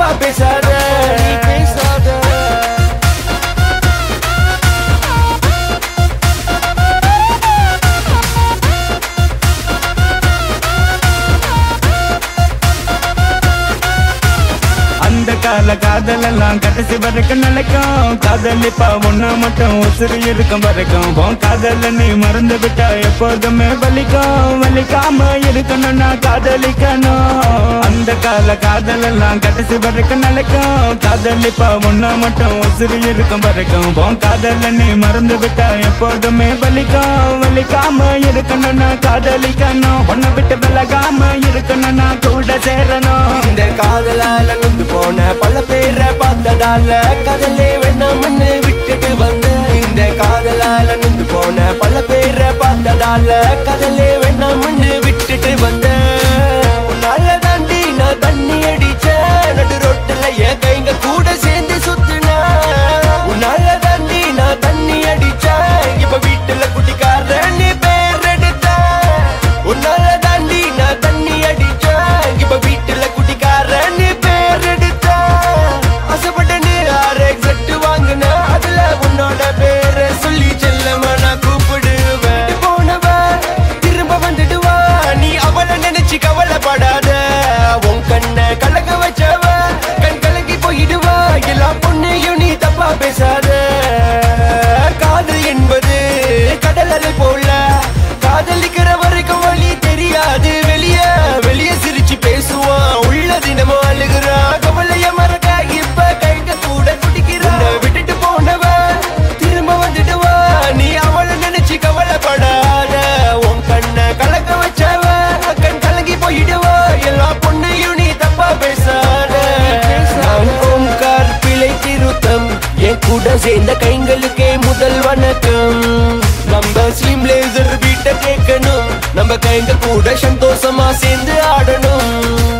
தப்பா பேசாத நீ பேசாத அந்த கால காதல் எல்லாம் கடைசி வரைக்கும் நிலைக்கும் காதலிப்பா ஒண்ணு மட்டும் உசுறு இருக்கும் வரைக்கும் உன் காதல நீ மறந்து விட்டா எப்போதுமே வலிக்கும் வலிக்காம இருக்கணும்னா காதலிக்கணும் அந்த கால காதல் எல்லாம் கடைசி வரைக்கும் நிலைக்கும் காதலிப்பா ஒண்ணு மட்டும் உசுறு இருக்கும் வரைக்கும் உன் காதல நீ மறந்து விட்டா எப்போதுமே வலிக்கும் வலிக்காம இருக்கணும்னா காதலிக்கணும் உன்னை விட்டு விலகாம இருக்கணும்னா கூட சேரணும் இந்த காதலால நொந்து போன பல பேரை பார்த்ததால காதலே வேணாம்னு விட்டுட்டு வந்த இந்த காதலால நொந்து போன பல பேரை பார்த்ததால காதலே வேணாம்னு விட்டுட்டு வந்த உன்னால தாண்டி நான் தண்ணி அடிச்ச நடு ரோட்டுல என் கைங்க கூட சேர்ந்து சுத்துன உன்னால தாண்டி நான் தண்ணி அடிச்ச இப்ப வீட்டுல குட்டிக்கார நீ பேர் எடுத்த உன்னால தாண்டி நான் தண்ணி அடிச்ச இப்ப வீட்டுல குட்டிக்கார நீ பேர் எடுத்த ஆசைப்பட்ட நீ ஆறு எக்ஸட் வாங்குன அதுல உன்னோட பேரை சொல்லி செல்லமா நான் கூப்பிடுவேன் போனவ திரும்ப வந்துடுவா நீ அவளை நினைச்சு கவலைப்படாத உன் கண்ணை கலங்க வச்சவ கண் கலங்கி போயிடுவா எல்லா பொண்ணையும் நீ தப்பா பேசாத காதல் என்பது கடல் அலை போல காதலிக்கிற வரைக்கும் வழி தெரியாது வெளிய வெளிய சிரிச்சு பேசுவான் உள்ள தினமும் அழுகிறான் கவலைய மறக்க இப்ப கைங்க கூட துடிக்கிறான் உன்னை விட்டுட்டு போனவ திரும்ப வந்துடுவா நீ அவளை நினைச்சு கவலைப்படாத உன் கண்ணை கலக்க வச்சவ கண் கலங்கி போயிடுவா எல்லா பொண்ணையும் நீ தப்பா பேசாத நான் ஓம்கார் பிழை திருத்தம் என் கூட சேர்ந்த கைங்களுக்கே முதல் வணக்கம் நம்ம ஸ்லிம் லேசர் வீட்டை கேட்கணும் நம்ம கைங்க கூட சந்தோஷமா சேர்ந்து ஆடணும்